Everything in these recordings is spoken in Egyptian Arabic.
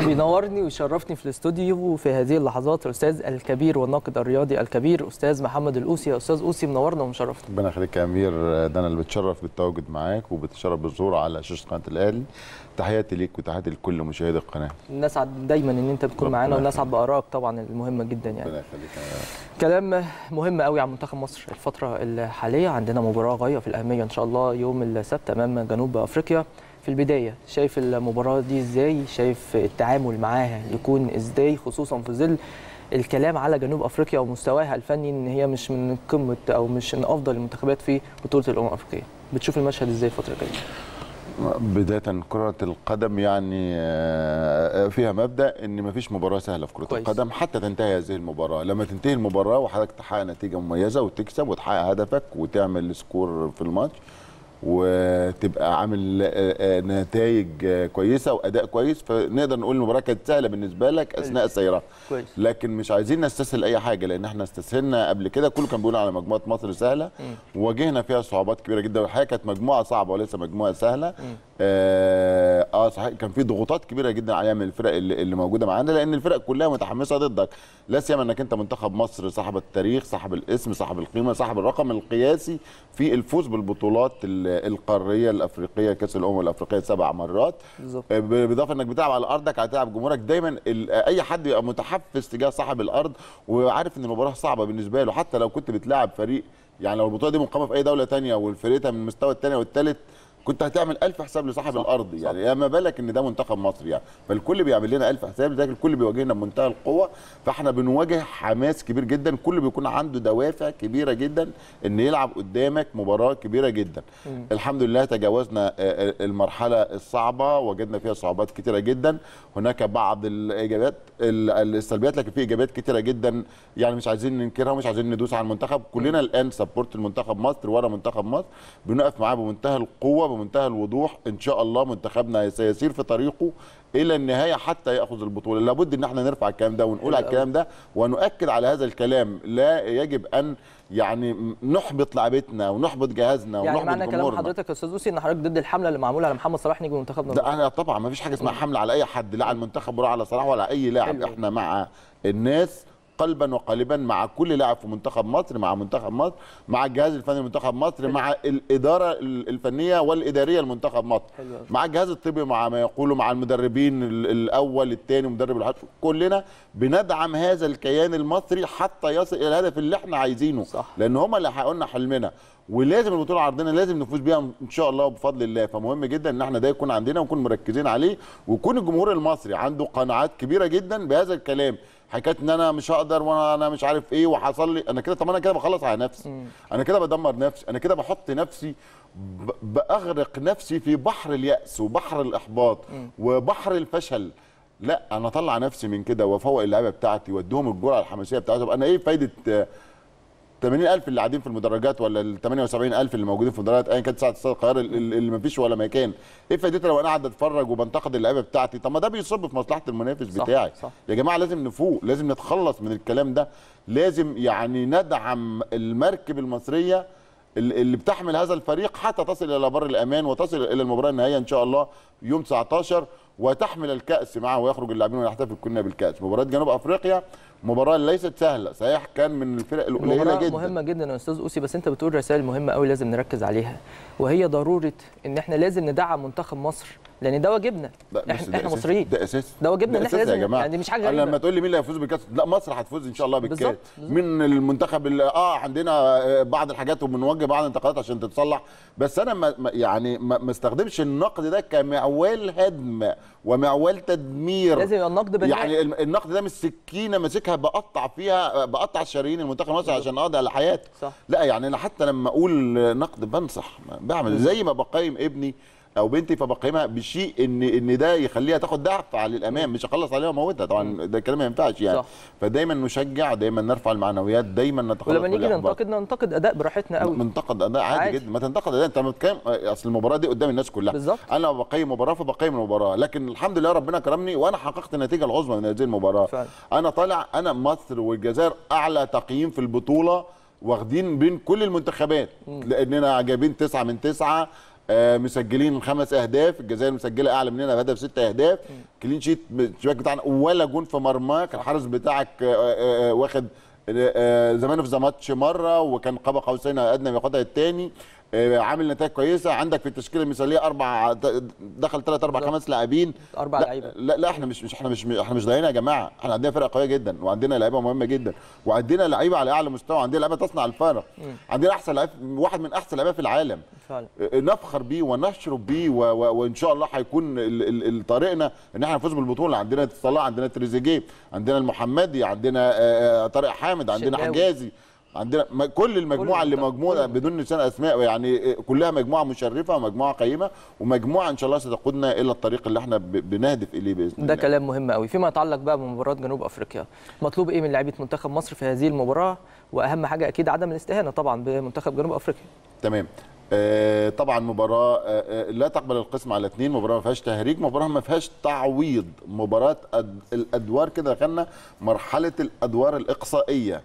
بينورني ويشرفني في الاستوديو في هذه اللحظات الاستاذ الكبير والناقد الرياضي الكبير استاذ محمد الاوسي يا استاذ اوسي منورنا ومشرفنا ربنا يخليك يا امير ده انا اللي بتشرف بالتواجد معاك وبتشرف بالظهور على شاشه قناه الاهلي تحياتي ليك وتحياتي لكل مشاهدي القناه نسعد دايما ان انت بتكون ربنا معانا يخليك. ونسعد بارائك طبعا المهمه جدا يعني ربنا يخليك يا- كلام مهم قوي عن منتخب مصر الفتره الحاليه عندنا مباراه غايه في الاهميه ان شاء الله يوم السبت امام جنوب افريقيا في البدايه شايف المباراه دي ازاي شايف التعامل معاها يكون ازاي خصوصا في ظل الكلام على جنوب افريقيا ومستواها الفني ان هي مش من قمه او مش من افضل المنتخبات في بطوله الامم الافريقيه بتشوف المشهد ازاي الفتره الجايه بدايه كره القدم يعني آه، فيها مبدا ان مفيش مباراه سهله في كره كويس. القدم حتى تنتهي هذه المباراه لما تنتهي المباراه وحضرتك تحقق نتيجه مميزه وتكسب وتحقق هدفك وتعمل سكور في الماتش وتبقى عامل نتائج كويسه واداء كويس فنقدر نقول المباراه كانت سهله بالنسبه لك اثناء السيرات كويس لكن مش عايزين نستسهل اي حاجه لان احنا استسهلنا قبل كده كله كان بيقول على مجموعه مصر سهله وواجهنا فيها صعوبات كبيره جدا والحقيقه كانت مجموعه صعبه وليس مجموعه سهله اه, آه صحيح كان في ضغوطات كبيره جدا عليها من الفرق اللي, اللي موجوده معانا لان الفرق كلها متحمسه ضدك لا سيما انك انت منتخب مصر صاحب التاريخ صاحب الاسم صاحب القيمه صاحب الرقم القياسي في الفوز بالبطولات ال- القاريه الافريقيه كاس الامم الافريقيه سبع مرات بالظبط آه، بالاضافه انك بتلعب على ارضك هتلعب جمهورك دايما ال- اي حد يبقى متحفز تجاه صاحب الارض وعارف ان المباراه صعبه بالنسبه له حتى لو كنت بتلاعب فريق يعني لو البطوله دي مقامه في اي دوله تانية والفريقها من المستوى الثاني والثالث كنت هتعمل ألف حساب لصاحب صح، الارض صح. يعني يا ما بالك ان ده منتخب مصر يعني فالكل بيعمل لنا ألف حساب لذلك الكل بيواجهنا بمنتهى القوه فاحنا بنواجه حماس كبير جدا كل بيكون عنده دوافع كبيره جدا ان يلعب قدامك مباراه كبيره جدا مم. الحمد لله تجاوزنا آه، آه، المرحله الصعبه وجدنا فيها صعوبات كتيره جدا هناك بعض الايجابيات ال- السلبيات لكن في ايجابيات كتيره جدا يعني مش عايزين ننكرها ومش عايزين ندوس على المنتخب كلنا الان سبورت المنتخب مصر ورا منتخب مصر بنقف معاه بمنتهى القوه بمنتهى الوضوح ان شاء الله منتخبنا سيسير في طريقه الى النهايه حتى ياخذ البطوله لابد ان احنا نرفع الكلام ده ونقول على حلو الكلام ده ونؤكد على هذا الكلام لا يجب ان يعني نحبط لعبتنا ونحبط جهازنا يعني ونحبط معنى كلام جمهورنا حضرتك يا استاذ اوسي ان حضرتك ضد الحمله اللي معموله على محمد صلاح نجم منتخبنا ده انا طبعا ما فيش حاجه اسمها حمله على اي حد لا على المنتخب ولا على صلاح ولا اي لاعب حلو. احنا مع الناس قلبا وقالبا مع كل لاعب في منتخب مصر مع منتخب مصر مع الجهاز الفني لمنتخب مصر مع الاداره ال- الفنيه والاداريه لمنتخب مصر حلو أوي. مع الجهاز الطبي مع ما يقولوا مع المدربين ال- الاول الثاني مدرب الحرب كلنا بندعم هذا الكيان المصري حتى يصل الى الهدف اللي احنا عايزينه صح. لان هم اللي حققوا لنا حلمنا ولازم البطوله عرضنا لازم نفوز بيها ان شاء الله وبفضل الله فمهم جدا ان احنا ده يكون عندنا ونكون مركزين عليه ويكون الجمهور المصري عنده قناعات كبيره جدا بهذا الكلام حكايه ان انا مش هقدر وانا انا مش عارف ايه وحصل لي انا كده طب انا كده بخلص على نفسي انا كده بدمر نفسي انا كده بحط نفسي ب- باغرق نفسي في بحر الياس وبحر الاحباط وبحر الفشل لا انا اطلع نفسي من كده وافوق اللعيبه بتاعتي واديهم الجرعه الحماسيه بتاعتهم انا ايه فايده آه، 80000 اللي قاعدين في المدرجات ولا ال 78000 اللي موجودين في المدرجات ايا كانت ساعه استاد القاهره اللي اللي ما فيش ولا مكان ايه فايدتها لو انا قاعد اتفرج وبنتقد اللعيبه بتاعتي طب ما ده بيصب في مصلحه المنافس صح، بتاعي صح. يا جماعه لازم نفوق لازم نتخلص من الكلام ده لازم يعني ندعم المركب المصريه ال- اللي بتحمل هذا الفريق حتى تصل الى بر الامان وتصل الى المباراه النهائيه ان شاء الله يوم 19 وتحمل الكاس معه ويخرج اللاعبين ونحتفل كلنا بالكاس مباراه جنوب افريقيا مباراه ليست سهله صحيح كان من الفرق القليله مباراة جدا مهمة جدا يا استاذ اوسي بس انت بتقول رسائل مهمة قوي لازم نركز عليها وهي ضرورة ان احنا لازم ندعم منتخب مصر لان ده واجبنا لا، بس احنا, ده احنا أساس- مصريين ده اساس ده واجبنا ان احنا أساس يا لازم جماعه يعني مش حاجة أنا غريبة لما تقول لي مين اللي هيفوز بالكاس لا مصر هتفوز ان شاء الله بالكاس بالظبط، بالظبط. من المنتخب اللي اه عندنا آه، بعض الحاجات وبنوجه بعض الانتقادات عشان تتصلح بس انا ما ما- يعني ما ما استخدمش النقد ده كمعوال هدم ومعوال تدمير لازم يبقى النقد بناء يعني الم- النقد ده مش سكينه ماسكها بقطع فيها بقطع الشرايين المنتخب المصري عشان اقضي على حياتي صح. لا يعني انا حتى لما اقول نقد بنصح بعمل زي ما بقيم ابني او بنتي فبقيمها بشيء ان ان ده يخليها تاخد دفعه للامام مش اخلص عليها واموتها طبعا ده الكلام ما ينفعش يعني صح. فدايما نشجع دايما نرفع المعنويات دايما نتخلص ولما من نيجي الإحباط. ننتقد ننتقد اداء براحتنا قوي منتقد اداء عادي, عادي. جدا ما تنتقد اداء انت لما بتتكلم اصل المباراه دي قدام الناس كلها بالظبط. انا لما بقيم مباراه فبقيم المباراه لكن الحمد لله ربنا كرمني وانا حققت النتيجه العظمى من هذه المباراه فعلا. انا طالع انا مصر والجزائر اعلى تقييم في البطوله واخدين بين كل المنتخبات لاننا جايبين تسعة من تسعة آه، مسجلين خمس اهداف الجزائر مسجله اعلى مننا بهدف ست اهداف كلين شيت الشباك بتاعنا ولا جون في مرماك الحارس بتاعك آه، آه، آه، واخد آه، زمانه في ذا ماتش مره وكان قاب قوسين أو ادنى بياخدها الثاني عامل نتائج كويسه عندك في التشكيله المثاليه اربع دخل ثلاث اربع خمس لاعبين أربع لا- لعيبة. لا لا احنا مش مش احنا مش احنا مش ضايعين يا جماعه احنا عندنا فرقه قويه جدا وعندنا لعيبه مهمه جدا وعندنا لعيبه على اعلى مستوى وعندنا لعيبه تصنع الفارق عندنا احسن لعيب واحد من احسن لعيبه في العالم فعلا نفخر بيه ونشرب بيه و... و... وان شاء الله هيكون ال... ال... ال- طريقنا ان احنا نفوز بالبطوله عندنا صلاح عندنا تريزيجيه عندنا المحمدي عندنا آه، آه، طارق حامد عندنا شناوي. حجازي عندنا م- كل المجموعه اللي المنتخب. مجموعه كل بدون نسيان اسماء يعني آه، كلها مجموعه مشرفه ومجموعه قيمه ومجموعه ان شاء الله ستقودنا الى الطريق اللي احنا ب... بنهدف اليه باذن ده الله كلام مهم قوي فيما يتعلق بقى بمباراه جنوب افريقيا مطلوب ايه من لعيبه منتخب مصر في هذه المباراه واهم حاجه اكيد عدم الاستهانه طبعا بمنتخب جنوب افريقيا تمام آه طبعا مباراه آه آه، لا تقبل القسم على اثنين مباراه ما فيهاش تهريج مباراه ما فيهاش تعويض مباراه أد... الادوار كده دخلنا مرحله الادوار الاقصائيه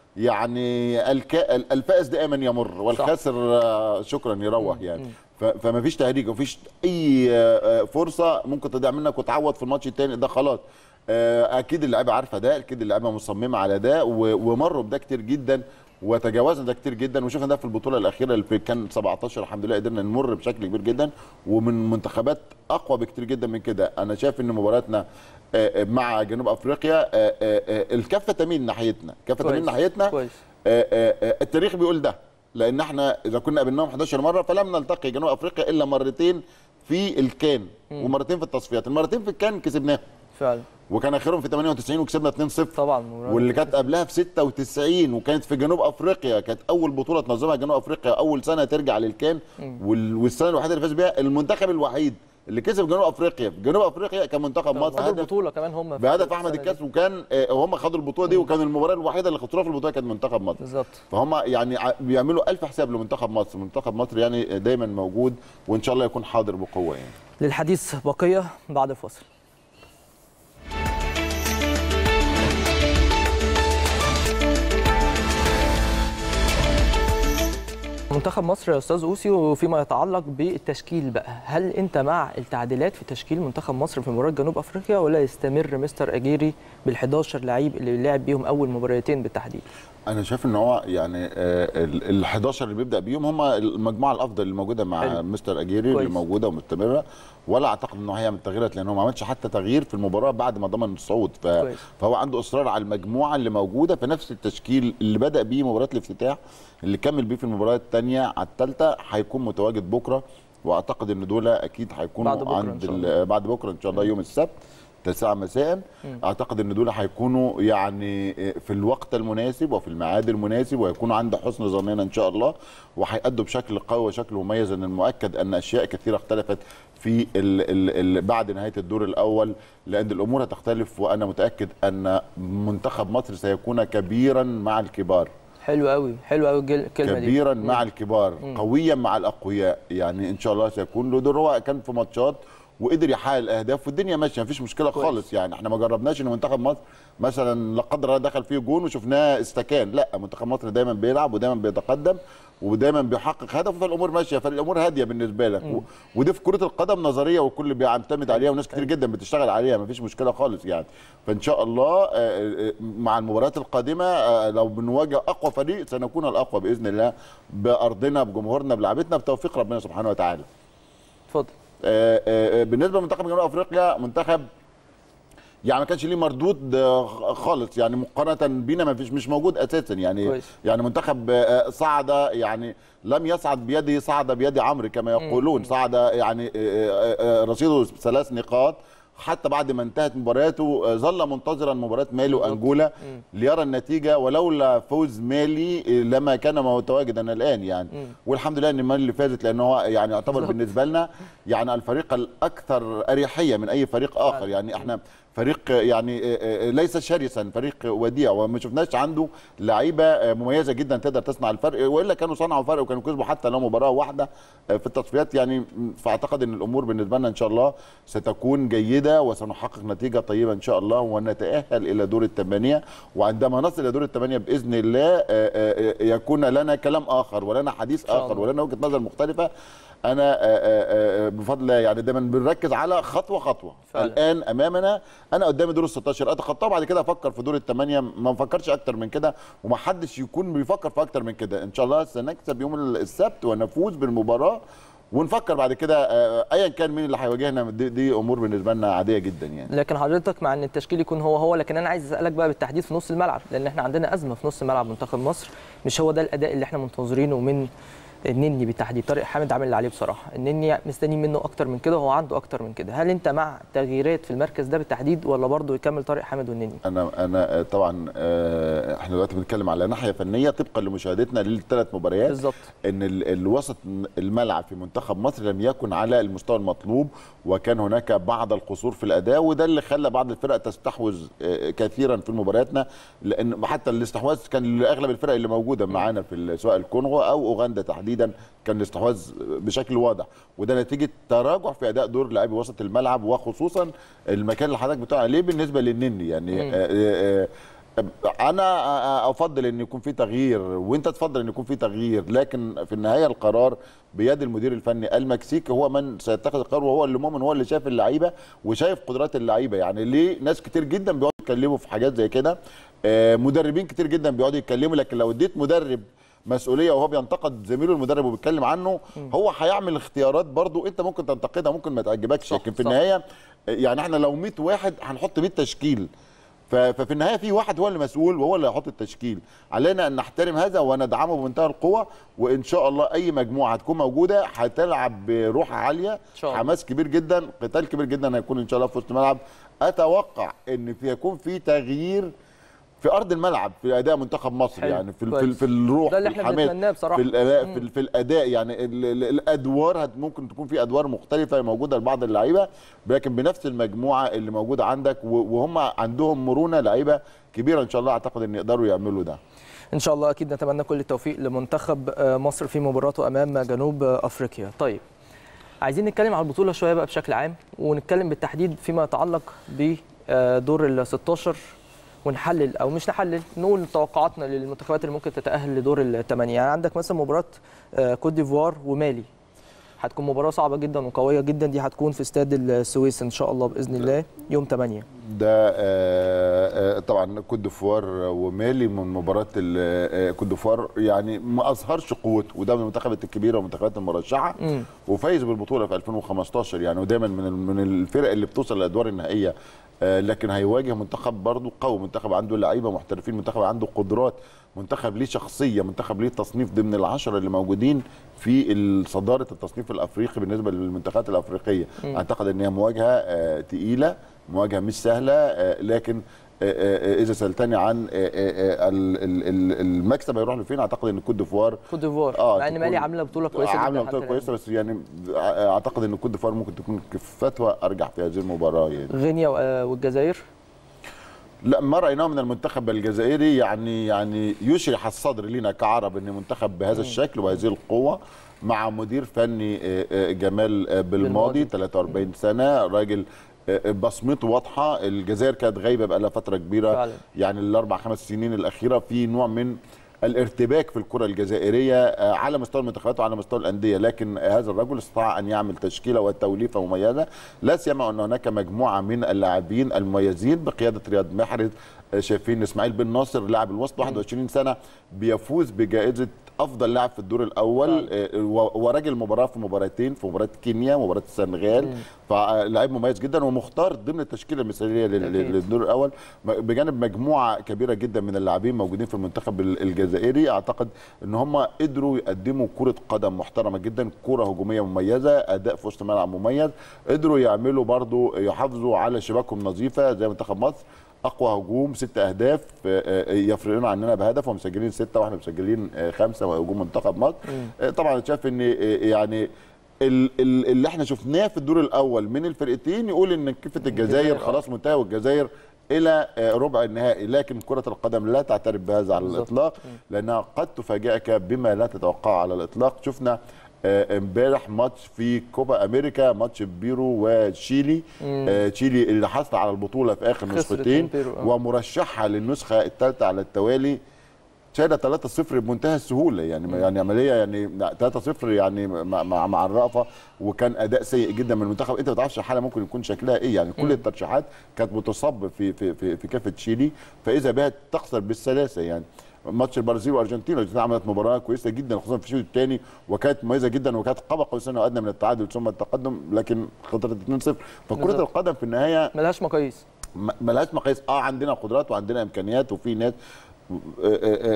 يعني الك... الفائز دائما يمر والخاسر آه، شكرا يروح يعني ف... فما فيش تهريج وما فيش اي آه، آه، فرصه ممكن تضيع منك وتعوض في الماتش الثاني ده خلاص آه، اكيد اللعيبه عارفه ده اكيد اللعيبه مصممه على ده و... ومروا بده كتير جدا وتجاوزنا ده كتير جدا وشفنا ده في البطوله الاخيره اللي في كان 17 الحمد لله قدرنا نمر بشكل كبير جدا ومن منتخبات اقوى بكتير جدا من كده انا شايف ان مباراتنا آه، آه، مع جنوب افريقيا آه، آه، آه، الكفه تميل ناحيتنا كفه كويس. تميل ناحيتنا كويس. آه، آه، آه، التاريخ بيقول ده لان احنا اذا كنا قابلناهم 11 مره فلم نلتقي جنوب افريقيا الا مرتين في الكان ومرتين في التصفيات المرتين في الكان كسبناهم فعلا وكان اخرهم في 98 وكسبنا 2-0 طبعا مباراة واللي كانت قبلها في 96 وكانت في جنوب افريقيا كانت اول بطوله تنظمها جنوب افريقيا اول سنه ترجع للكان وال- والسنه الوحيده اللي فاز بيها المنتخب الوحيد اللي كسب جنوب افريقيا في جنوب افريقيا كان منتخب مصر خدوا هدف البطوله كمان هم في بهدف السنة احمد دي. الكاس وكان آه، هم خدوا البطوله دي وكان المباراه الوحيده اللي خسروها في البطوله كانت منتخب مصر بالظبط فهم يعني ع- بيعملوا الف حساب لمنتخب مصر منتخب مصر يعني دايما موجود وان شاء الله يكون حاضر بقوه يعني للحديث بقيه بعد فاصل منتخب مصر يا استاذ اوسي وفيما يتعلق بالتشكيل بقى هل انت مع التعديلات في تشكيل منتخب مصر في مباراه جنوب افريقيا ولا يستمر مستر اجيري بال11 لعيب اللي لعب بيهم اول مباراتين بالتحديد انا شايف ان هو يعني ال 11 اللي بيبدا بيهم هم المجموعه الافضل اللي موجوده مع حلو. مستر اجيري اللي كويس. موجوده ومستمره ولا اعتقد انه هيعمل تغييرات لانه ما عملش حتى تغيير في المباراه بعد ما ضمن الصعود ف... كويس. فهو عنده اصرار على المجموعه اللي موجوده في نفس التشكيل اللي بدا بيه مباراه الافتتاح اللي كمل بيه في المباراه الثانيه على الثالثه هيكون متواجد بكره واعتقد ان دول اكيد هيكونوا بعد بكرة إن عند شاء ال- الله. بعد بكره ان شاء الله يوم السبت 9 مساء اعتقد ان دول هيكونوا يعني في الوقت المناسب وفي الميعاد المناسب ويكونوا عند حسن ظننا ان شاء الله وهيأدوا بشكل قوي وشكل مميز ان المؤكد ان اشياء كثيره اختلفت في ال ال ال بعد نهايه الدور الاول لان الامور هتختلف وانا متاكد ان منتخب مصر سيكون كبيرا مع الكبار حلو قوي حلو قوي الجل- الكلمه دي كبيرا مع الكبار قويا مع الاقوياء يعني ان شاء الله سيكون له دور هو كان في ماتشات وقدر يحقق الاهداف والدنيا ماشيه مفيش مشكله كويس. خالص يعني احنا ما جربناش ان منتخب مصر مثلا لا قدر الله دخل فيه جون وشفناه استكان لا منتخب مصر دايما بيلعب ودايما بيتقدم ودايما بيحقق هدف فالامور ماشيه فالامور هاديه بالنسبه لك و... ودي في كره القدم نظريه والكل بيعتمد عليها وناس كتير جدا بتشتغل عليها مفيش مشكله خالص يعني فان شاء الله آه، آه، مع المباريات القادمه آه، لو بنواجه اقوى فريق سنكون الاقوى باذن الله بارضنا بجمهورنا بلعبتنا بتوفيق ربنا سبحانه وتعالى اتفضل آه، آه، بالنسبه لمنتخب جنوب افريقيا منتخب يعني ما كانش ليه مردود آه، خالص يعني مقارنه بينا ما فيش مش موجود اساسا يعني كويس. يعني منتخب آه، صعد يعني لم يصعد بيده صعد بيد عمرو كما يقولون صعد يعني آه، آه، آه، رصيده ثلاث نقاط حتى بعد ما انتهت مبارياته آه، ظل منتظرا مباراه مالي وانجولا ليرى النتيجه ولولا فوز مالي آه، لما كان متواجدا الان يعني والحمد لله ان مالي اللي فازت لان هو يعني يعتبر بالظبط. بالنسبه لنا يعني الفريق الاكثر اريحيه من اي فريق اخر يعني احنا فريق يعني آه، آه، ليس شرسا فريق وديع وما شفناش عنده لعيبه آه، مميزه جدا تقدر تصنع الفرق والا كانوا صنعوا فرق وكانوا كسبوا حتى لو مباراه واحده آه، في التصفيات يعني م، فاعتقد ان الامور بالنسبه لنا ان شاء الله ستكون جيده جيده وسنحقق نتيجه طيبه ان شاء الله ونتاهل الى دور الثمانيه وعندما نصل الى دور الثمانيه باذن الله آه، آه، آه، يكون لنا كلام اخر ولنا حديث شاء اخر الله. ولنا وجهه نظر مختلفه انا آه، آه، آه، بفضل الله يعني دايما بنركز على خطوه خطوه فعلا. الان امامنا انا قدامي دور ال 16 اتخطاه بعد كده افكر في دور الثمانيه ما نفكرش اكتر من كده ومحدش يكون بيفكر في اكتر من كده ان شاء الله سنكسب يوم السبت ونفوز بالمباراه ونفكر بعد كده آه، ايا كان مين اللي هيواجهنا دي, دي امور بالنسبه لنا عاديه جدا يعني لكن حضرتك مع ان التشكيل يكون هو هو لكن انا عايز اسالك بقى بالتحديد في نص الملعب لان احنا عندنا ازمه في نص ملعب منتخب مصر مش هو ده الاداء اللي احنا منتظرينه من النني بالتحديد طارق حامد عامل اللي عليه بصراحه النني مستنيين منه اكتر من كده وهو عنده اكتر من كده هل انت مع تغييرات في المركز ده بالتحديد ولا برضه يكمل طارق حامد والنني انا انا آه، طبعا آه، احنا دلوقتي بنتكلم على ناحيه فنيه طبقا لمشاهدتنا للثلاث مباريات بالظبط ان ال- الوسط الملعب في منتخب مصر لم يكن على المستوى المطلوب وكان هناك بعض القصور في الاداء وده اللي خلى بعض الفرق تستحوذ آه، كثيرا في مبارياتنا لان حتى الاستحواذ كان لاغلب الفرق اللي موجوده معانا في ال- سواء الكونغو او اوغندا تحديدا كان الاستحواذ بشكل واضح وده نتيجه تراجع في اداء دور لاعبي وسط الملعب وخصوصا المكان اللي حضرتك بتقول عليه بالنسبه للنني يعني مم. آه، آه، آه، انا افضل ان يكون في تغيير وانت تفضل ان يكون في تغيير لكن في النهايه القرار بيد المدير الفني المكسيكي هو من سيتخذ القرار وهو اللي مؤمن هو اللي شايف اللعيبه وشايف قدرات اللعيبه يعني ليه ناس كتير جدا بيقعدوا يتكلموا في حاجات زي كده آه، مدربين كتير جدا بيقعدوا يتكلموا لكن لو اديت مدرب مسؤوليه وهو بينتقد زميله المدرب وبيتكلم عنه هو هيعمل اختيارات برضو انت ممكن تنتقدها ممكن ما تعجبكش صح، لكن في صح. النهايه آه، يعني احنا لو 100 واحد هنحط 100 تشكيل ف- ففي النهايه في واحد هو اللي مسؤول وهو اللي هيحط التشكيل علينا ان نحترم هذا وندعمه بمنتهى القوه وان شاء الله اي مجموعه هتكون موجوده هتلعب بروح عاليه شاء الله. حماس كبير جدا قتال كبير جدا هيكون ان شاء الله في وسط الملعب اتوقع ان في يكون في تغيير في ارض الملعب في اداء منتخب مصر حلو، يعني في ال- في, كويس. ال- في الروح ده اللي في احنا الحماس بنتمناه بصراحة. في الاداء في, ال- في الاداء يعني ال- ال- الادوار هت ممكن تكون في ادوار مختلفه موجوده لبعض اللعيبه لكن بنفس المجموعه اللي موجوده عندك و- وهم عندهم مرونه لعيبه كبيره ان شاء الله اعتقد ان يقدروا يعملوا ده ان شاء الله اكيد نتمنى كل التوفيق لمنتخب آه، مصر في مباراته امام جنوب آه، افريقيا طيب عايزين نتكلم على البطوله شويه بقى بشكل عام ونتكلم بالتحديد فيما يتعلق بدور ال 16 ونحلل او مش نحلل نقول توقعاتنا للمنتخبات اللي ممكن تتاهل لدور الثمانيه يعني عندك مثلا مباراه آه، كوت ديفوار ومالي هتكون مباراه صعبه جدا وقويه جدا دي هتكون في استاد السويس ان شاء الله باذن الله يوم 8 ده آه، آه، طبعا كوت ديفوار ومالي من مباراه ال- آه، كوت ديفوار يعني ما اظهرش قوته وده من المنتخبات الكبيره والمنتخبات المرشحه مم. وفايز بالبطوله في 2015 يعني ودايما من ال- من الفرق اللي بتوصل للادوار النهائيه آه، لكن هيواجه منتخب برضه قوي منتخب عنده لعيبه محترفين منتخب عنده قدرات منتخب ليه شخصيه منتخب ليه تصنيف ضمن العشره اللي موجودين في ال- صداره التصنيف الافريقي بالنسبه للمنتخبات الافريقيه مم. اعتقد ان هي مواجهه آه، تقيله مواجهه مش سهله آه، لكن آه، آه، اذا سالتني عن آه، آه، آه، ال- ال- ال- المكسب هيروح لفين اعتقد ان كوت ديفوار كوت ديفوار آه، مع ان تكون- مالي عامله بطوله كويسه جدا عامله حتى بطوله الآن. كويسه بس يعني اعتقد ان كوت ديفوار ممكن تكون كفتها ارجح في هذه المباراه يعني غينيا و- والجزائر لا ما رايناه من المنتخب الجزائري يعني يعني يشرح الصدر لنا كعرب ان منتخب بهذا الشكل وهذه القوه مع مدير فني آه، آه، جمال آه، بالماضي بالماضي. 43 سنه راجل آه، آه، بصمته واضحه الجزائر كانت غايبه بقى لها فتره كبيره فعلا. يعني الاربع خمس سنين الاخيره في نوع من الارتباك في الكره الجزائريه آه، على مستوى المنتخبات وعلى مستوى الانديه لكن هذا الرجل استطاع ان يعمل تشكيله وتوليفه مميزه لا سيما ان هناك مجموعه من اللاعبين المميزين بقياده رياض محرز آه، شايفين اسماعيل بن ناصر لاعب الوسط 21 سنه بيفوز بجائزه افضل لاعب في الدور الاول آه، و- وراجل مباراه في مباراتين في مباراه كينيا ومباراه السنغال فلاعب مميز جدا ومختار ضمن التشكيله المثاليه لل- أكيد. للدور الاول م- بجانب مجموعه كبيره جدا من اللاعبين موجودين في المنتخب ال- الجزائري اعتقد ان هم قدروا يقدموا كره قدم محترمه جدا كره هجوميه مميزه اداء في وسط الملعب مميز قدروا يعملوا برضو يحافظوا على شباكهم نظيفه زي منتخب مصر اقوى هجوم ست اهداف آه، آه، يفرقون عننا بهدف ومسجلين سته واحنا مسجلين آه، خمسه وهجوم منتخب مصر آه، طبعا أنا شايف ان آه، يعني ال- ال- اللي احنا شفناه في الدور الاول من الفرقتين يقول ان كفه الجزائر الجزائر، آه. خلاص منتهى والجزائر الى آه، ربع النهائي لكن كره القدم لا تعترف بهذا على بالظبط. الاطلاق لانها قد تفاجئك بما لا تتوقعه على الاطلاق شفنا آه، امبارح ماتش في كوبا امريكا ماتش بيرو وتشيلي آه، تشيلي اللي حصل على البطوله في اخر خسرت نسختين من بيرو، آه. ومرشحه للنسخه الثالثه على التوالي شايله 3-0 بمنتهى السهوله يعني يعني عمليه يعني 3-0 يعني مع مع, مع الرأفه وكان اداء سيء جدا من المنتخب انت ما تعرفش الحاله ممكن يكون شكلها ايه يعني كل الترشيحات كانت بتصب في في في, في كافه تشيلي فاذا بها تخسر بالسلاسه يعني ماتش البرازيل والارجنتين الارجنتين عملت مباراه كويسه جدا خصوصا في الشوط الثاني وكانت مميزه جدا وكانت قاب قوسين وادنى من التعادل ثم التقدم لكن خسرت 2-0 فكره بالظبط. القدم في النهايه ملهاش مقاييس ما- ملهاش مقاييس اه عندنا قدرات وعندنا امكانيات وفي ناس آه، آه،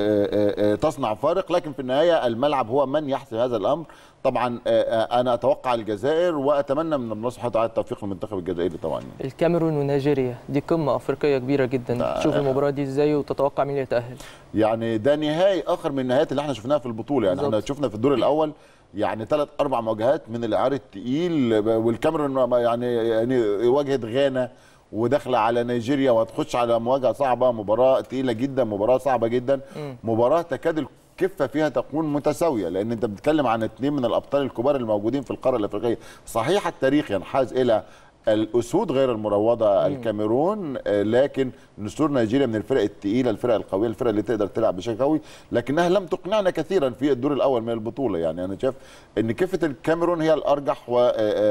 آه، آه، تصنع فارق لكن في النهايه الملعب هو من يحسم هذا الامر طبعا آه، آه، انا اتوقع الجزائر واتمنى من الله سبحانه وتعالى التوفيق للمنتخب الجزائري طبعا يعني. الكاميرون ونيجيريا دي قمه افريقيه كبيره جدا تشوف المباراه دي ازاي وتتوقع مين اللي يتاهل يعني ده نهائي اخر من النهايات اللي احنا شفناها في البطوله يعني احنا بالظبط. شفنا في الدور الاول يعني ثلاث اربع مواجهات من العيار الثقيل والكاميرون يعني يعني واجهت غانا وداخله على نيجيريا وهتخش على مواجهه صعبه مباراه ثقيله جدا مباراه صعبه جدا مباراه تكاد الكفه فيها تكون متساويه لان انت بتتكلم عن اثنين من الابطال الكبار الموجودين في القاره الافريقيه صحيح التاريخ ينحاز الى الاسود غير المروضه الكاميرون آه، لكن نسور نيجيريا من الفرق الثقيله الفرق القويه الفرق اللي تقدر تلعب بشكل قوي لكنها لم تقنعنا كثيرا في الدور الاول من البطوله يعني انا شايف ان كفه الكاميرون هي الارجح و- آه،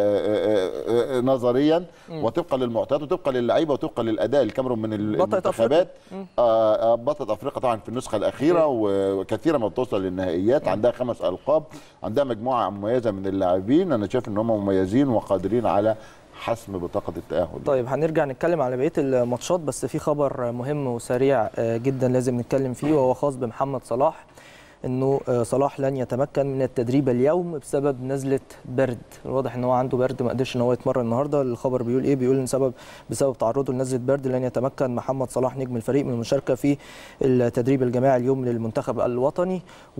آه، آه، آه، نظريا وطبقا للمعطيات وطبقا للعيبه وطبقا للاداء الكاميرون من بطلة المنتخبات آه، آه، بطلة افريقيا طبعا في النسخه الاخيره وكثيرا ما بتوصل للنهائيات عندها خمس القاب عندها مجموعه مميزه من اللاعبين انا شايف ان هم مميزين وقادرين على حسم بطاقه التاهل طيب هنرجع نتكلم على بقيه الماتشات بس في خبر مهم وسريع آه، جدا لازم نتكلم فيه وهو خاص بمحمد صلاح انه آه، صلاح لن يتمكن من التدريب اليوم بسبب نزله برد الواضح ان هو عنده برد ما قدرش ان هو يتمرن النهارده الخبر بيقول ايه بيقول ان سبب بسبب تعرضه لنزله برد لن يتمكن محمد صلاح نجم الفريق من المشاركه في التدريب الجماعي اليوم للمنتخب الوطني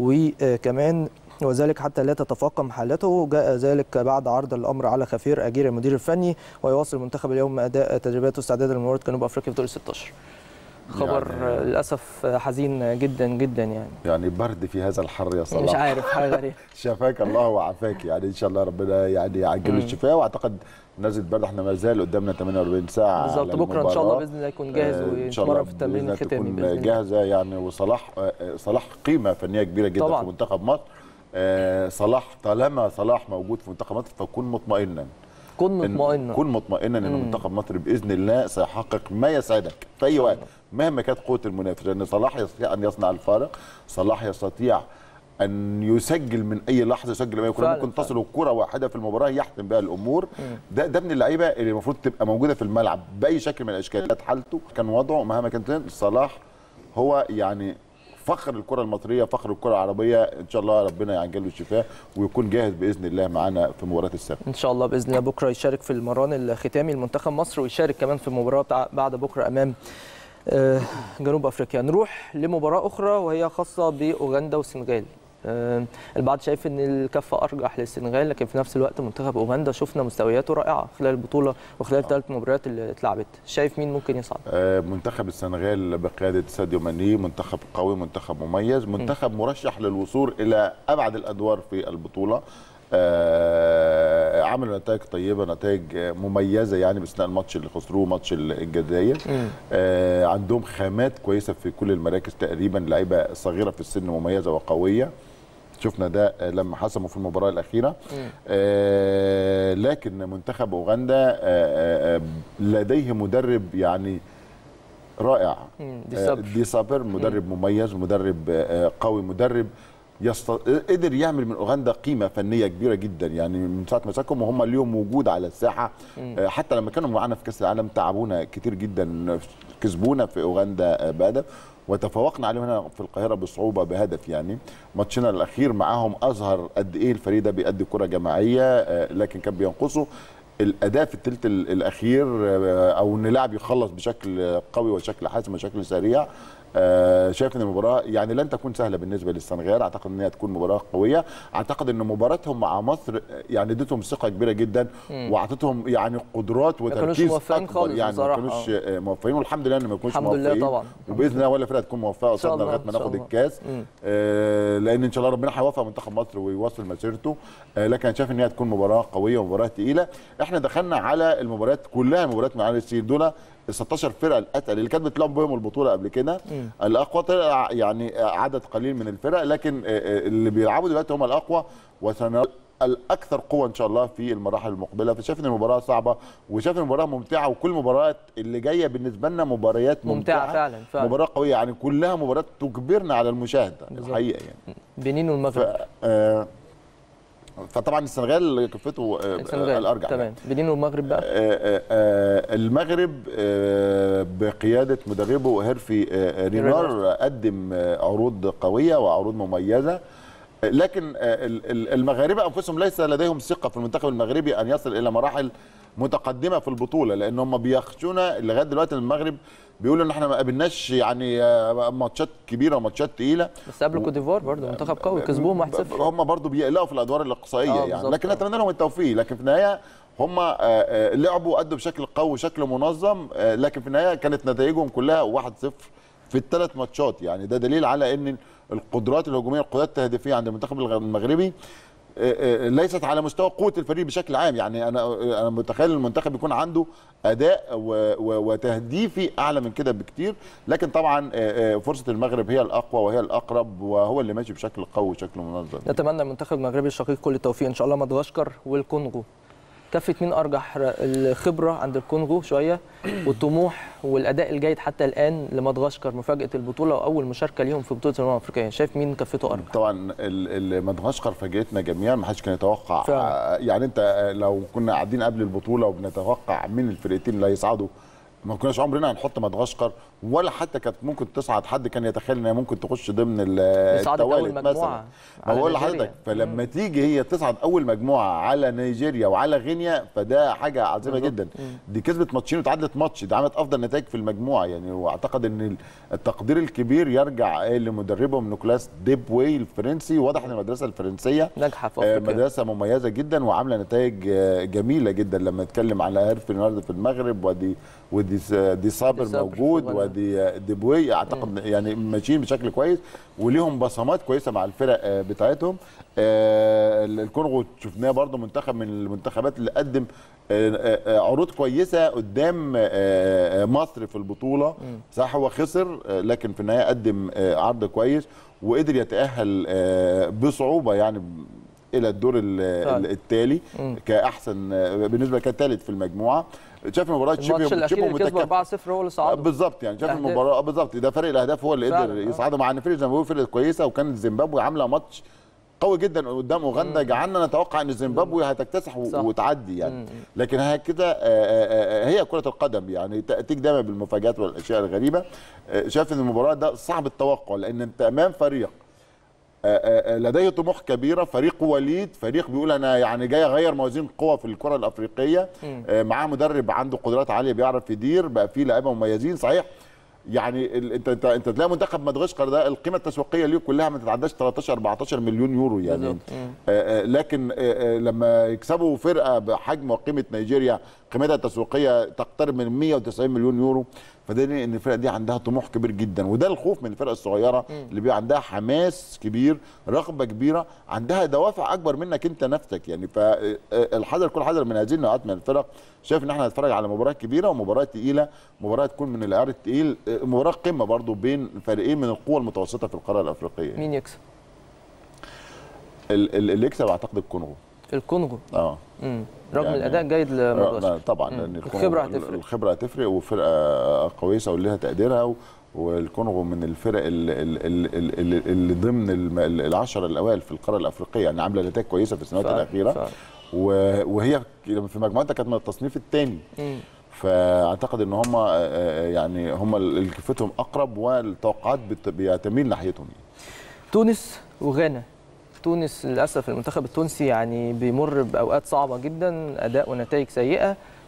وكمان وذلك حتى لا تتفاقم حالته جاء ذلك بعد عرض الامر على خفير اجير المدير الفني ويواصل المنتخب اليوم اداء تدريباته استعدادا لمباراه جنوب افريقيا في دور ال 16 خبر يعني- يعني للاسف حزين جدا جدا يعني يعني برد في هذا الحر يا صلاح مش عارف حاجه غريبه شفاك الله وعافاك يعني ان شاء الله ربنا يعني يعجل الشفاء واعتقد نزلة برد احنا ما زال قدامنا 48 ساعه بالظبط على بكره ان شاء الله المباراة. باذن الله يكون جاهز آه، إن شاء الله ويتمرن في التمرين بإذن الله الختامي تكون باذن الله جاهزه يعني وصلاح آه، آه، صلاح قيمه فنيه كبيره جدا طبعاً. في منتخب مصر آه، صلاح طالما صلاح موجود في منتخب مصر فكن مطمئنا كن إن- مطمئن كن مطمئنا ان منتخب مصر باذن الله سيحقق ما يسعدك في اي وقت مهما كانت قوه المنافس لان صلاح يستطيع ان يصنع الفارق صلاح يستطيع ان يسجل من اي لحظه يسجل ما يكون فعلاً، ممكن فعلاً. تصل كره واحده في المباراه يحسم بها الامور ده ده من اللعيبه اللي المفروض تبقى موجوده في الملعب باي شكل من الاشكال كانت حالته كان وضعه مهما كان صلاح هو يعني فخر الكره المصريه فخر الكره العربيه ان شاء الله ربنا يعجل له الشفاء ويكون جاهز باذن الله معانا في مباراه السبت ان شاء الله باذن الله بكره يشارك في المران الختامي لمنتخب مصر ويشارك كمان في المباراه بتاع بعد بكره امام آه، جنوب افريقيا نروح لمباراه اخرى وهي خاصه باوغندا والسنغال آه، البعض شايف ان الكفه ارجح للسنغال لكن في نفس الوقت منتخب اوغندا شفنا مستوياته رائعه خلال البطوله وخلال ثلاث مباريات اللي اتلعبت شايف مين ممكن يصعد آه، منتخب السنغال بقياده ساديو ماني منتخب قوي منتخب مميز منتخب مرشح للوصول الى ابعد الادوار في البطوله آه، عملوا نتائج طيبه نتائج آه، مميزه يعني باستثناء الماتش اللي خسروه ماتش الجزائر آه، عندهم خامات كويسه في كل المراكز تقريبا لعيبه صغيره في السن مميزه وقويه شفنا ده آه، لما حسموا في المباراه الاخيره آه لكن منتخب اوغندا آه آه آه، لديه مدرب يعني رائع مم، دي آه، صبر. دي صابر مدرب مميز مدرب آه، قوي مدرب يست... قدر يعمل من اوغندا قيمه فنيه كبيره جدا يعني من ساعه ما مسكهم وهم اليوم وجود على الساحه آه، حتى لما كانوا معانا في كاس العالم تعبونا كتير جدا كسبونا في اوغندا آه، بهدف وتفوقنا عليهم هنا في القاهره بصعوبه بهدف يعني ماتشنا الاخير معاهم اظهر قد ايه الفريق ده بيأدي كره جماعيه آه، لكن كان بينقصه الاداء في الثلث ال- الاخير آه، او ان اللاعب يخلص بشكل قوي وشكل حاسم وشكل سريع آه، شايف ان المباراه يعني لن تكون سهله بالنسبه للسنغال اعتقد ان هي تكون مباراه قويه اعتقد ان مباراتهم مع مصر آه، يعني ادتهم ثقه كبيره جدا واعطتهم يعني قدرات كانوش وتركيز موفقين اكبر خالص يعني ما بصراحة، كانوش آه، موفقين والحمد لله ان ما يكونوش الحمد لله موفقين طبعا. وباذن الله ولا فرقه تكون موفقه شاء قصادنا الله، لغايه ما إن شاء ناخد الله. الكاس مم. آه، لان ان شاء الله ربنا هيوفق منتخب مصر ويواصل مسيرته آه، لكن انا شايف ان هي تكون مباراه قويه ومباراه تقيله احنا دخلنا على المباريات كلها مباريات من عدد السير دول ال 16 فرقه الاتقل اللي كانت بتلعب بهم البطوله قبل كده الاقوى طلع يعني عدد قليل من الفرق لكن آه، آه، اللي بيلعبوا دلوقتي هم الاقوى وسنرى الاكثر قوه ان شاء الله في المراحل المقبله فشايف ان المباراه صعبه وشايف ان المباراه ممتعه وكل المباريات اللي جايه بالنسبه لنا مباريات ممتعة ممتعه فعلا، فعلا. مباراه قويه يعني كلها مباريات تجبرنا على المشاهده بالظبط. الحقيقه يعني بنين ف والمغرب آه، فطبعا السنغال كفته آه، السنغال الارجح يعني. تمام بنين والمغرب بقى آه، آه، آه، المغرب آه، بقياده مدربه هيرفي آه، رينار قدم آه، عروض قويه وعروض مميزه آه، لكن آه، ال- ال- المغاربه انفسهم ليس لديهم ثقه في المنتخب المغربي ان يصل الى مراحل متقدمه في البطوله لان هم بيخشونا لغايه دلوقتي المغرب بيقولوا ان احنا ما قابلناش يعني آه، ماتشات كبيره وماتشات تقيله بس قبل كوت ديفوار برضه منتخب قوي كسبوهم 1-0 هم برضو بيقلقوا في الادوار الاقصائيه آه، يعني بالظبط. لكن نتمنى لهم التوفيق لكن في النهايه هم آه، آه، لعبوا وادوا بشكل قوي وشكل منظم آه، لكن في النهايه كانت نتائجهم كلها 1-0 في الثلاث ماتشات يعني ده دليل على ان القدرات الهجوميه القدرات التهديفيه عند المنتخب الغ- المغربي آه، آه، ليست على مستوى قوه الفريق بشكل عام يعني انا آه، انا متخيل المنتخب يكون عنده اداء و- و- وتهديفي اعلى من كده بكتير لكن طبعا آه، آه، فرصه المغرب هي الاقوى وهي الاقرب وهو اللي ماشي بشكل قوي وشكل منظم نتمنى المنتخب المغربي الشقيق كل التوفيق ان شاء الله مدغشقر والكونغو كفه مين ارجح الخبره عند الكونغو شويه والطموح والاداء الجيد حتى الان لمدغشقر مفاجاه البطوله واول مشاركه ليهم في بطوله الامم الافريقيه شايف مين كفته ارجح طبعا ال- ال- مدغشقر فاجئتنا جميعا ما حدش كان يتوقع فعلا. آه، يعني انت لو كنا قاعدين قبل البطوله وبنتوقع من الفرقتين اللي هيصعدوا ما كناش عمرنا هنحط مدغشقر ولا حتى كانت ممكن تصعد حد كان يتخيل ان هي ممكن تخش ضمن ال- صعدت أول التوالت مجموعة مثلا ما على بقول نيجيريا. لحضرتك فلما تيجي هي تصعد اول مجموعه على نيجيريا وعلى غينيا فده حاجه عظيمه بالظبط. جدا دي كسبت ماتشين وتعادلت ماتش دي عملت افضل نتائج في المجموعه يعني واعتقد ان التقدير الكبير يرجع لمدربهم نيكولاس ديبوي الفرنسي واضح ان المدرسه الفرنسيه ناجحه في آه، افريقيا مدرسه مميزه جدا وعامله نتائج آه، جميله جدا لما نتكلم على هيرفي النهارده في المغرب ودي ودي س- دي صابر دي صابر موجود في غانا. ودي آه، ديبوي اعتقد يعني ماشيين بشكل كويس وليهم بصمات كويسه مع الفرق آه، بتاعتهم آه، الكونغو شفناه برضو منتخب من المنتخبات اللي قدم آه، آه، آه، عروض كويسه قدام آه، آه، مصر في البطوله صح هو خسر آه، لكن في النهايه قدم آه، عرض كويس وقدر يتاهل آه، بصعوبه يعني الى الدور ال- فعلا. ال- التالي مم. كاحسن آه، بالنسبه كثالث في المجموعه شاف المباراه الماتش شبه الاخير شبه اللي كسبوا متكافئه 4-0 هو اللي صعدوا بالظبط يعني شاف أهداف. المباراه آه، بالظبط ده فرق الاهداف هو اللي قدر فعلا، آه. يصعدوا مع ان فرقه زيمبابوي فرقه كويسه وكانت زيمبابوي عامله ماتش قوي جدا قدام اوغندا جعلنا نتوقع ان زيمبابوي هتكتسح و- صح. وتعدي يعني مم. لكن هكذا آه، آه، آه، هي كره القدم يعني تاتيك دايما بالمفاجات والاشياء الغريبه آه، شايف ان المباراه ده صعب التوقع لان انت امام فريق آه، آه، لديه طموح كبيره فريق وليد فريق بيقول انا يعني جاي اغير موازين قوه في الكره الافريقيه آه، معاه مدرب عنده قدرات عاليه بيعرف يدير بقى فيه لعيبه مميزين صحيح يعني ال- انت انت انت تلاقي منتخب مدغشقر ده القيمه التسويقيه ليه كلها ما تتعداش 13 14 مليون يورو يعني بالظبط. مم. آه، آه، لكن آه، آه، لما يكسبوا فرقه بحجم وقيمه نيجيريا قيمتها التسويقيه تقترب من 190 مليون يورو فده دليل ان الفرقه دي عندها طموح كبير جدا وده الخوف من الفرقه الصغيره اللي بيبقى عندها حماس كبير رغبه كبيره عندها دوافع اكبر منك انت نفسك يعني فالحذر كل حذر من هذه النوعات من الفرق شايف ان احنا هنتفرج على مباراه كبيره ومباراه تقيله مباراه تكون من العيار التقيل آه، مباراه قمه برضو بين فريقين من القوى المتوسطه في القاره الافريقيه مين يكسب ال- ال- اللي يكسب اعتقد الكونغو الكونغو اه مم. رغم يعني- الاداء الجيد لا، لمدغشقر طبعا مم. لان الكونغو- الخبرة هتفرق. الخبره هتفرق وفرقه كويسه ولها تقديرها و- والكونغو من الفرق اللي, اللي, اللي ضمن الم- العشره الاوائل في القاره الافريقيه يعني عامله نتائج كويسه في السنوات فعلا، الاخيره فعلا. و- وهي في مجموعتها كانت من التصنيف الثاني مم. فاعتقد ان هم يعني هم اللي كفتهم اقرب والتوقعات بت- بتميل ناحيتهم يعني. تونس وغانا تونس للاسف المنتخب التونسي يعني بيمر باوقات صعبه جدا اداء ونتائج سيئه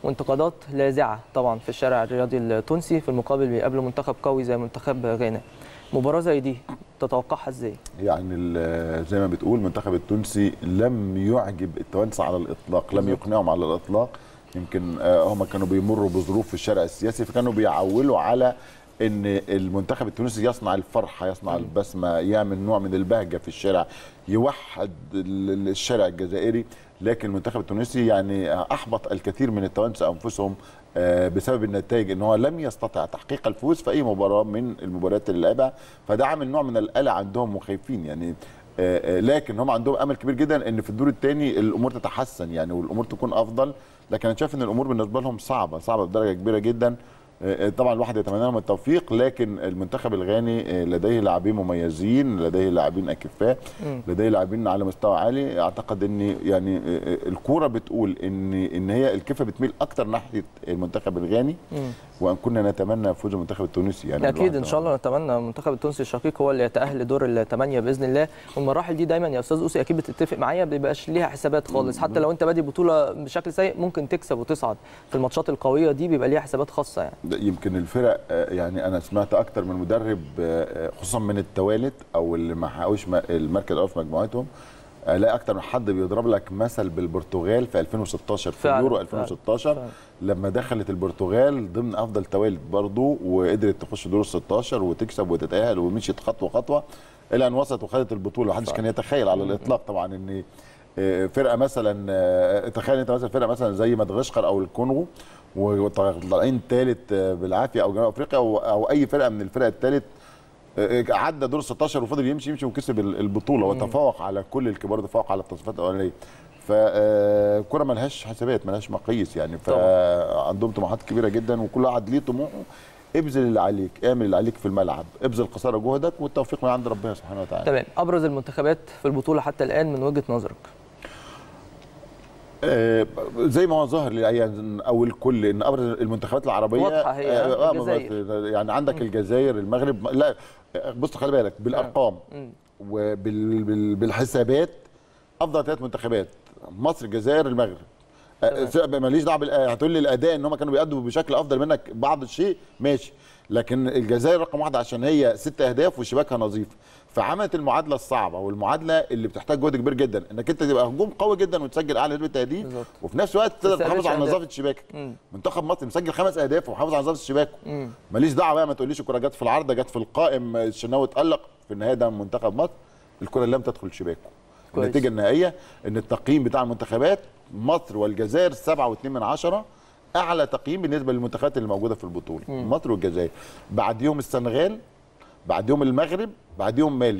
وانتقادات لاذعه طبعا في الشارع الرياضي التونسي في المقابل بيقابلوا منتخب قوي زي منتخب غانا مباراه زي دي تتوقعها ازاي يعني ال- زي ما بتقول المنتخب التونسي لم يعجب التوانسه على الاطلاق لم بالظبط. يقنعهم على الاطلاق يمكن آه، هم كانوا بيمروا بظروف في الشارع السياسي فكانوا بيعولوا على ان المنتخب التونسي يصنع الفرحه يصنع البسمه يعمل نوع من البهجه في الشارع يوحد ال- الشارع الجزائري لكن المنتخب التونسي يعني احبط الكثير من التوانسه انفسهم آه، بسبب النتائج ان هو لم يستطع تحقيق الفوز في اي مباراه من المباريات اللي لعبها فده عامل نوع من القلق عندهم وخايفين يعني آه، آه، لكن هم عندهم امل كبير جدا ان في الدور الثاني الامور تتحسن يعني والامور تكون افضل لكن انا شايف ان الامور بالنسبه لهم صعبه صعبه بدرجه كبيره جدا آه، آه، طبعا الواحد يتمنى لهم التوفيق لكن المنتخب الغاني آه، لديه لاعبين مميزين لديه لاعبين اكفاء مم. لديه لاعبين على مستوى عالي اعتقد ان يعني آه، آه، الكوره بتقول ان ان هي الكفه بتميل اكتر ناحيه المنتخب الغاني مم. وان كنا نتمنى فوز المنتخب التونسي يعني اكيد ان شاء الله نتمنى المنتخب التونسي الشقيق هو اللي يتاهل لدور الثمانيه باذن الله والمراحل دي دايما يا استاذ اوسي اكيد بتتفق معايا ما بيبقاش ليها حسابات خالص حتى لو انت بادي بطوله بشكل سيء ممكن تكسب وتصعد في الماتشات القويه دي بيبقى ليها حسابات خاصه يعني ده يمكن الفرق آه، يعني انا سمعت اكتر من مدرب آه، خصوصا من التوالت او اللي ما حققوش م- المركز الاول في مجموعتهم الاقي اكتر من حد بيضرب لك مثل بالبرتغال في 2016 في فعلا، اليورو فعلا، 2016 فعلا. لما دخلت البرتغال ضمن افضل توالت برضه وقدرت تخش دور ال 16 وتكسب وتتاهل ومشيت خطوه خطوه الى ان وصلت وخدت البطوله محدش كان يتخيل على الاطلاق طبعا ان آه، فرقه مثلا آه، تخيل انت مثلا فرقه مثلا زي مدغشقر او الكونغو وطالعين ثالث بالعافيه او جنوب افريقيا او, أو اي فرقه من الفرق الثالث عدى دور 16 وفضل يمشي يمشي وكسب ال- البطوله وتفوق على كل الكبار تفوق على التصفيات الاولانيه فالكره ملهاش حسابات ملهاش مقاييس يعني فعندهم طموحات كبيره جدا وكل واحد ليه طموحه ابذل اللي عليك اعمل اللي عليك في الملعب ابذل قصارى جهدك والتوفيق من عند ربنا سبحانه وتعالى تمام ابرز المنتخبات في البطوله حتى الان من وجهه نظرك آه، زي ما هو ظاهر للعيان او الكل ان ابرز المنتخبات العربيه واضحة هي، آه، آه، الجزائر. يعني عندك الجزائر المغرب لا آه، بص خلي بالك بالارقام مم. وبالحسابات افضل ثلاث منتخبات مصر الجزائر المغرب آه، تمام. س- ماليش دعوه بالأ- هتقول لي الاداء ان هم كانوا بيأدوا بشكل افضل منك بعض الشيء ماشي لكن الجزائر رقم واحد عشان هي ست اهداف وشباكها نظيف فعملت المعادله الصعبه والمعادله اللي بتحتاج جهد كبير جدا انك انت تبقى هجوم قوي جدا وتسجل اعلى نسبه تهديف بالظبط. وفي نفس الوقت تقدر تستقبلش تحافظ على أهداف. نظافه شباكك مم. منتخب مصر مسجل خمس اهداف ومحافظ على نظافه شباكه مم. ماليش دعوه بقى ما تقوليش الكره جت في العارضه جت في القائم الشناوي اتالق في النهايه ده منتخب مصر الكره لم تدخل شباكه كويس. النتيجه النهائيه ان التقييم بتاع المنتخبات مصر والجزائر 7.2 من عشرة اعلى تقييم بالنسبه للمنتخبات اللي موجوده في البطوله مصر والجزائر بعديهم السنغال بعديهم المغرب بعديهم مالي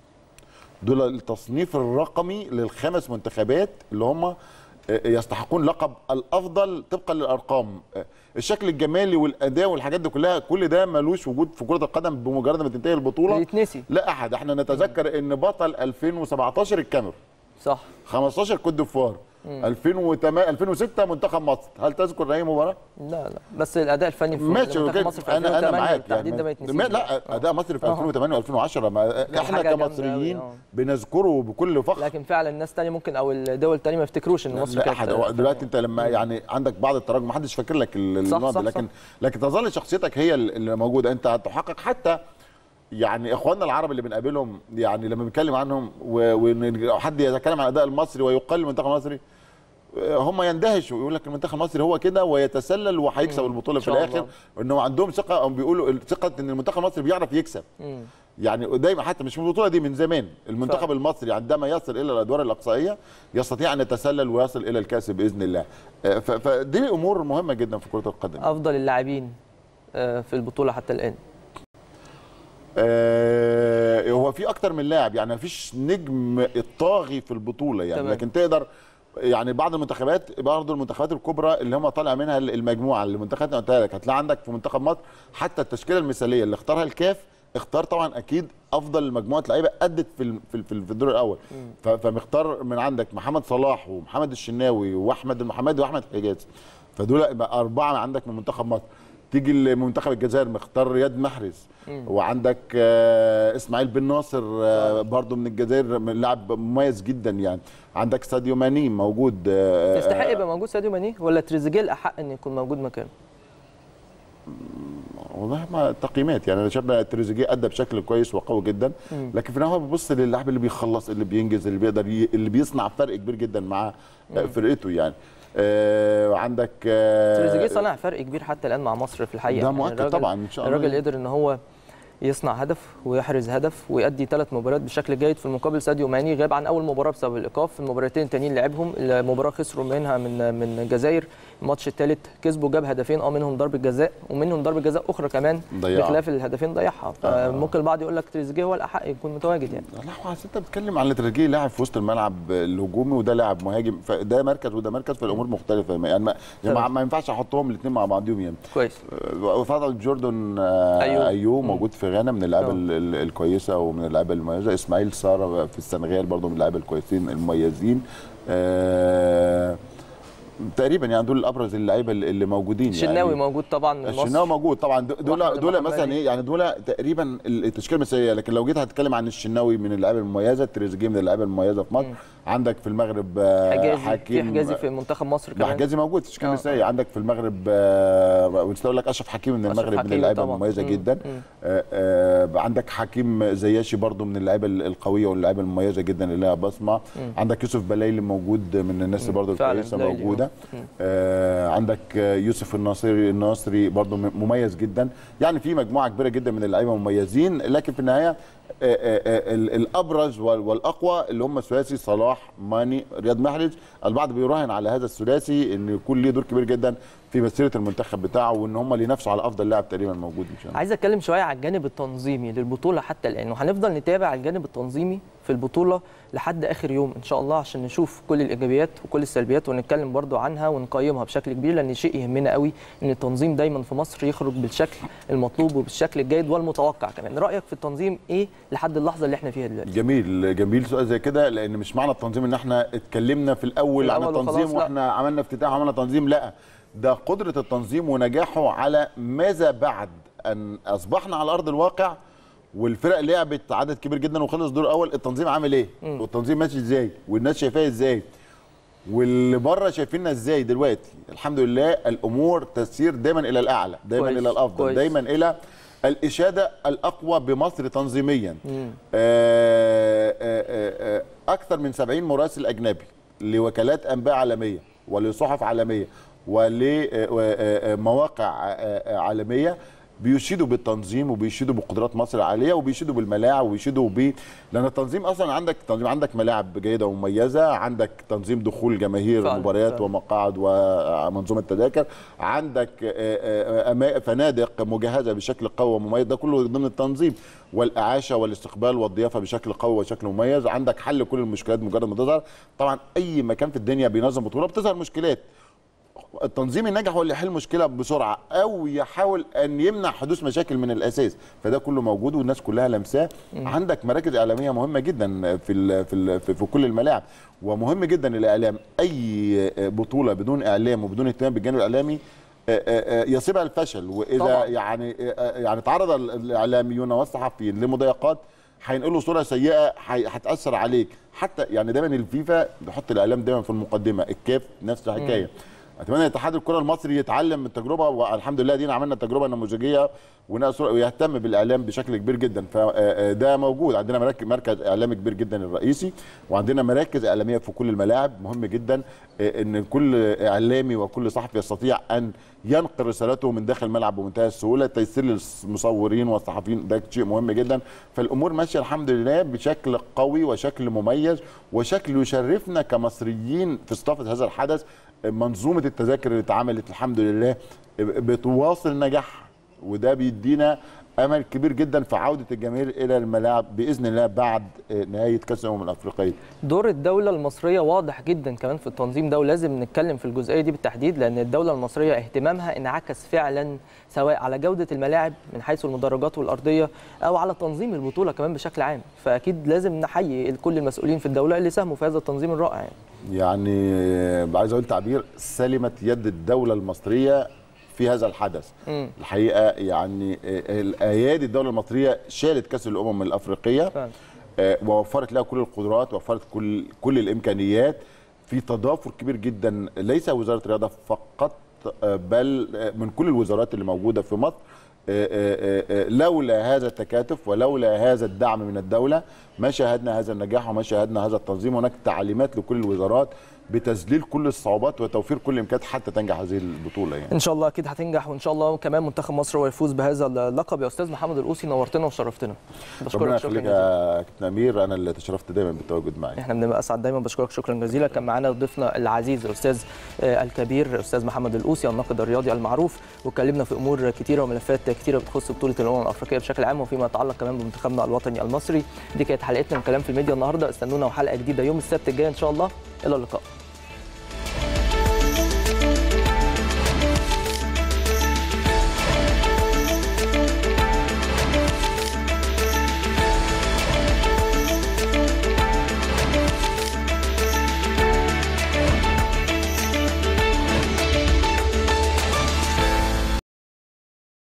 دول التصنيف الرقمي للخمس منتخبات اللي هم يستحقون لقب الافضل طبقا للارقام الشكل الجمالي والاداء والحاجات دي كلها كل ده ملوش وجود في كره القدم بمجرد ما تنتهي البطوله بيتنسي لا احد احنا نتذكر ان بطل 2017 الكاميرون صح 15 كوت ديفوار 2008 2006 منتخب مصر هل تذكر اي مباراه لا لا بس الاداء الفني في ماشي منتخب اوكي مصر في انا انا 2008 معاك بالتحديد ده ما يتنسيش ما- لا اداء مصر في آه. 2008 و2010 ما احنا حاجة جامدة كمصريين أوي، آه. بنذكره بكل فخر لكن فعلا الناس تانية ممكن او الدول التانية ما يفتكروش ان مصر لا كانت احد هو دلوقتي انت لما يعني عندك بعض التراجع ما حدش فاكر لك ال- صح، النقط صح، دي، لكن صح. لكن تظل شخصيتك هي اللي موجوده انت هتحقق حتى يعني اخواننا العرب اللي بنقابلهم يعني لما بنتكلم عنهم و- وحد يتكلم عن الاداء المصري ويقل المنتخب المصري آه، هم يندهشوا يقول لك المنتخب المصري هو كده ويتسلل وهيكسب مم. البطوله إن في شاء الاخر الله. انه عندهم ثقه او بيقولوا ثقه ان المنتخب المصري بيعرف يكسب مم. يعني دايما حتى مش من البطوله دي من زمان المنتخب فعلا. المصري عندما يصل الى الادوار الاقصائيه يستطيع ان يتسلل ويصل الى الكاس باذن الله آه، ف- فدي امور مهمه جدا في كره القدم افضل اللاعبين آه، في البطولة حتى الان آه، هو في اكتر من لاعب يعني مفيش نجم الطاغي في البطوله يعني تمام. لكن تقدر يعني بعض المنتخبات برضه المنتخبات الكبرى اللي هم طالع منها المجموعه اللي المنتخبات اللي قلتها لك هتلاقي عندك في منتخب مصر حتى التشكيله المثاليه اللي اختارها الكاف اختار طبعا اكيد افضل مجموعه لعيبه ادت في ال- في ال- في ال- في الدور الاول ف- فمختار من عندك محمد صلاح ومحمد الشناوي واحمد المحمدي واحمد حجاز فدول يبقى اربعه عندك من منتخب مصر تيجي لمنتخب الجزائر مختار رياض محرز وعندك آه، اسماعيل بن ناصر آه، برضو من الجزائر من لاعب مميز جدا يعني عندك ساديو ماني موجود آه، يستحق يبقى موجود ساديو ماني ولا تريزيجيه الاحق ان يكون موجود مكانه والله ما تقييمات يعني انا شايف إن تريزيجيه ادى بشكل كويس وقوي جدا لكن في النهايه ببص للاعب اللي بيخلص اللي بينجز اللي بيقدر ي... اللي بيصنع فرق كبير جدا مع فرقته يعني آه وعندك آه تريزيجيه صنع فرق كبير حتى الان مع مصر في الحقيقه ده يعني مؤكد الراجل- طبعا ان شاء الله الراجل قدر ان هو يصنع هدف ويحرز هدف ويؤدي ثلاث مباريات بشكل جيد في المقابل ساديو ماني غاب عن اول مباراه بسبب الايقاف في المباراتين التانيين لعبهم المباراه خسروا منها من من الجزائر الماتش الثالث كسبوا جاب هدفين اه منهم ضربه جزاء ومنهم ضربه جزاء اخرى كمان ضيعها. بخلاف الهدفين ضيعها فممكن البعض يقول لك تريزيجيه هو الاحق يكون متواجد يعني لا هو أصل انت بتتكلم عن تريزيجيه لاعب في وسط الملعب الهجومي وده لاعب مهاجم فده مركز وده مركز فالامور مختلفه يعني ما, يعني ما, تمام. ما ينفعش احطهم الاثنين مع بعضهم يعني كويس وفضل جوردن آه، أيوب. ايوب موجود في غانا من اللعيبه آه. ال- ال- الكويسه ومن اللعيبه المميزه اسماعيل ساره في السنغال برضه من اللعيبه الكويسين المميزين آه، تقريبا يعني دول الابرز اللعيبه اللي اللي موجودين الشناوي يعني موجود طبعا من مصر الشناوي موجود طبعا دول وأحمد دول محمد مثلا علي. ايه يعني دول تقريبا التشكيله المثاليه لكن لو جيت هتكلم عن الشناوي من اللعيبه المميزه تريزيجيه من اللعيبه المميزه في مصر عندك في المغرب آه، حجازي في حكيم حجازي في منتخب مصر ده كمان حجازي موجود في التشكيله آه. المثاليه عندك في المغرب آه، ونسيت اقول لك اشرف حكيم من أشرف المغرب من حكيمي اللعيبه طبعاً. المميزه مم. جدا مم. آه، آه، عندك حكيم زياشي برضو من اللعيبه القويه واللعيبه المميزه جدا اللي لها بصمه عندك يوسف بلايلي موجود من الناس برضو فعلاً الكويسه بلايلي، موجوده مم. آه، عندك آه، يوسف الناصري الناصري برضو م- مميز جدا يعني في مجموعه كبيره جدا من اللعيبه مميزين لكن في النهايه آه، آه، آه، ال- الابرز وال- والاقوى اللي هم الثلاثي صلاح ماني رياض محرز البعض بيراهن على هذا الثلاثي ان يكون ليه دور كبير جدا في مسيره المنتخب بتاعه وان هم اللي ينافسوا على افضل لاعب تقريبا موجود ان شاء الله عايز اتكلم شويه على الجانب التنظيمي للبطوله حتى الان وهنفضل نتابع الجانب التنظيمي في البطوله لحد اخر يوم ان شاء الله عشان نشوف كل الايجابيات وكل السلبيات ونتكلم برضو عنها ونقيمها بشكل كبير لان شيء يهمنا قوي ان التنظيم دايما في مصر يخرج بالشكل المطلوب وبالشكل الجيد والمتوقع كمان رايك في التنظيم ايه لحد اللحظه اللي احنا فيها دلوقتي جميل جميل سؤال زي كده لان مش معنى التنظيم ان احنا اتكلمنا في الاول, في عن الأول التنظيم وخلاص، لا. واحنا عملنا افتتاح وعملنا تنظيم لا ده قدره التنظيم ونجاحه على ماذا بعد ان اصبحنا على ارض الواقع والفرق لعبت عدد كبير جدا وخلص دور اول التنظيم عامل ايه والتنظيم ماشي ازاي والناس شايفاه ازاي واللي بره شايفيننا ازاي دلوقتي الحمد لله الامور تسير دايما الى الاعلى دايما كويس، الى الافضل كويس. دايما الى الاشاده الاقوى بمصر تنظيميا آه، آه، آه، آه، اكثر من 70 مراسل اجنبي لوكالات انباء عالميه ولصحف عالميه ولمواقع عالميه بيشيدوا بالتنظيم وبيشيدوا بقدرات مصر العاليه وبيشيدوا بالملاعب وبيشيدوا ب لان التنظيم اصلا عندك تنظيم عندك ملاعب جيده ومميزه عندك تنظيم دخول جماهير فعلا، مباريات فعلا. ومقاعد ومنظومه تذاكر عندك آه، آه، أما- فنادق مجهزه بشكل قوي ومميز ده كله ضمن التنظيم والاعاشه والاستقبال والضيافه بشكل قوي وشكل مميز عندك حل كل المشكلات مجرد ما تظهر طبعا اي مكان في الدنيا بينظم بطوله بتظهر مشكلات التنظيم الناجح هو اللي يحل مشكله بسرعه او يحاول ان يمنع حدوث مشاكل من الاساس فده كله موجود والناس كلها لمساه عندك مراكز اعلاميه مهمه جدا في ال في ال في في كل الملاعب ومهم جدا الاعلام اي بطوله بدون اعلام وبدون اهتمام بالجانب الاعلامي آه، آه، آه، يصيبها الفشل واذا طبعاً. يعني آه، يعني تعرض الاعلاميون والصحفيين لمضايقات هينقلوا صوره سيئه هي- هتاثر عليك حتى يعني دايما الفيفا بيحط الاعلام دايما في المقدمه الكاف نفس الحكايه اتمنى اتحاد الكره المصري يتعلم من التجربه والحمد لله دينا عملنا تجربه نموذجيه ونقل صورة- ويهتم بالاعلام بشكل كبير جدا فده موجود عندنا مركز مركز اعلامي كبير جدا الرئيسي وعندنا مراكز اعلاميه في كل الملاعب مهم جدا آه، ان كل اعلامي وكل صحفي يستطيع ان ينقل رسالته من داخل الملعب بمنتهى السهوله تيسير للمصورين والصحفيين ده شيء مهم جدا فالامور ماشيه الحمد لله بشكل قوي وشكل مميز وشكل يشرفنا كمصريين في استضافه هذا الحدث منظومه التذاكر اللي اتعملت الحمد لله بتواصل نجاحها وده بيدينا امل كبير جدا في عوده الجماهير الى الملاعب باذن الله بعد نهايه كاس الامم الافريقيه دور الدولة المصرية واضح جدا كمان في التنظيم ده ولازم نتكلم في الجزئية دي بالتحديد لأن الدولة المصرية اهتمامها انعكس فعلا سواء على جودة الملاعب من حيث المدرجات والأرضية أو على تنظيم البطولة كمان بشكل عام فأكيد لازم نحيي كل المسؤولين في الدولة اللي ساهموا في هذا التنظيم الرائع يعني. يعني عايز اقول تعبير سلمت يد الدوله المصريه في هذا الحدث مم. الحقيقه يعني آه، الايادي الدوله المصريه شالت كاس الامم الافريقيه فعلا. آه، ووفرت لها كل القدرات وفرت كل كل الامكانيات في تضافر كبير جدا ليس وزاره الرياضه فقط آه، بل آه، من كل الوزارات اللي موجوده في مصر آه، آه، آه، لولا هذا التكاتف ولولا هذا الدعم من الدوله ما شاهدنا هذا النجاح وما شاهدنا هذا التنظيم هناك تعليمات لكل الوزارات بتذليل كل الصعوبات وتوفير كل الامكانيات حتى تنجح هذه البطوله يعني ان شاء الله اكيد هتنجح وان شاء الله كمان منتخب مصر هو يفوز بهذا اللقب يا استاذ محمد القوسي نورتنا وشرفتنا ربنا بشكرك شكرا يخليك جزيلا يا كابتن امير انا اللي تشرفت دايما بالتواجد معاك احنا بنبقى اسعد دايما بشكرك شكرا جزيلا كان معانا ضيفنا العزيز الاستاذ آه، الكبير الاستاذ محمد القوسي الناقد الرياضي المعروف واتكلمنا في امور كتيره وملفات كتيره بتخص بطوله الامم الافريقيه بشكل عام وفيما يتعلق كمان بمنتخبنا الوطني المصري دي كانت حلقتنا من كلام في الميديا النهارده استنونا وحلقه جديده يوم السبت الجاي ان شاء الله الى اللقاء